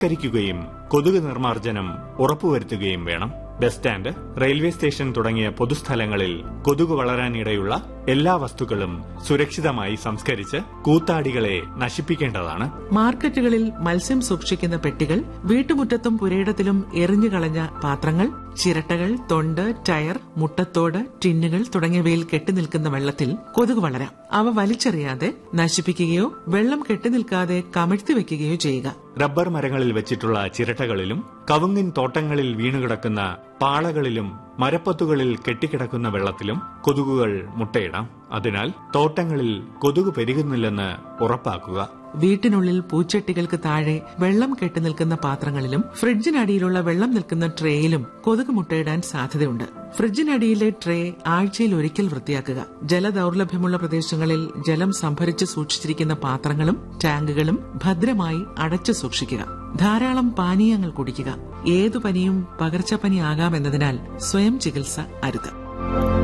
കരിക്കുകയും കൊതുക് നിർമ്മാർജ്ജനം ഉറപ്പുവരുത്തുകയും വേണം ബസ് സ്റ്റാൻഡ് റെയിൽവേ സ്റ്റേഷൻ തുടങ്ങിയ പൊതുസ്ഥലങ്ങളിൽ കൊതുക് വളരാനിടയുള്ള എല്ലാ വസ്തുക്കളും സുരക്ഷിതമായി സംസ്കരിച്ച് കൂത്താടികളെ നശിപ്പിക്കേണ്ടതാണ് മാർക്കറ്റുകളിൽ മത്സ്യം സൂക്ഷിക്കുന്ന പെട്ടികൾ വീട്ടുമുറ്റത്തും പുരയിടത്തിലും എറിഞ്ഞു കളഞ്ഞ പാത്രങ്ങൾ ചിരട്ടകൾ തൊണ്ട് ടയർ മുട്ടത്തോട് ടിന്നുകൾ തുടങ്ങിയവയിൽ കെട്ടിനിൽക്കുന്ന വെള്ളത്തിൽ കൊതുക് വളരാം അവ വലിച്ചെറിയാതെ നശിപ്പിക്കുകയോ വെള്ളം കെട്ടിനിൽക്കാതെ കമഴ്ത്തി വെക്കുകയോ ചെയ്യുക റബ്ബർ മരങ്ങളിൽ വെച്ചിട്ടുള്ള ചിരട്ടകളിലും കവുങ്ങിൻ തോട്ടങ്ങളിൽ വീണുകിടക്കുന്ന പാളകളിലും മരപ്പത്തുകളിൽ കെട്ടിക്കിടക്കുന്ന വെള്ളത്തിലും കൊതുകുകൾ മുട്ടയിടാം അതിനാൽ തോട്ടങ്ങളിൽ കൊതുക് പെരുകുന്നില്ലെന്ന് ഉറപ്പാക്കുക വീട്ടിനുള്ളിൽ പൂച്ചട്ടികൾക്ക് താഴെ വെള്ളം കെട്ടിനിൽക്കുന്ന പാത്രങ്ങളിലും ഫ്രിഡ്ജിനടിയിലുള്ള വെള്ളം നിൽക്കുന്ന ട്രേയിലും കൊതുക് മുട്ടയിടാൻ സാധ്യതയുണ്ട് ഫ്രിഡ്ജിനടിയിലെ ട്രേ ആഴ്ചയിൽ ഒരിക്കൽ വൃത്തിയാക്കുക ജലദൌർലഭ്യമുള്ള പ്രദേശങ്ങളിൽ ജലം സംഭരിച്ച് സൂക്ഷിച്ചിരിക്കുന്ന പാത്രങ്ങളും ടാങ്കുകളും ഭദ്രമായി അടച്ചു സൂക്ഷിക്കുക ധാരാളം പാനീയങ്ങൾ കുടിക്കുക ഏതു പനിയും പകർച്ചപ്പനി ആകാമെന്നതിനാൽ സ്വയം ചികിത്സ അരുത്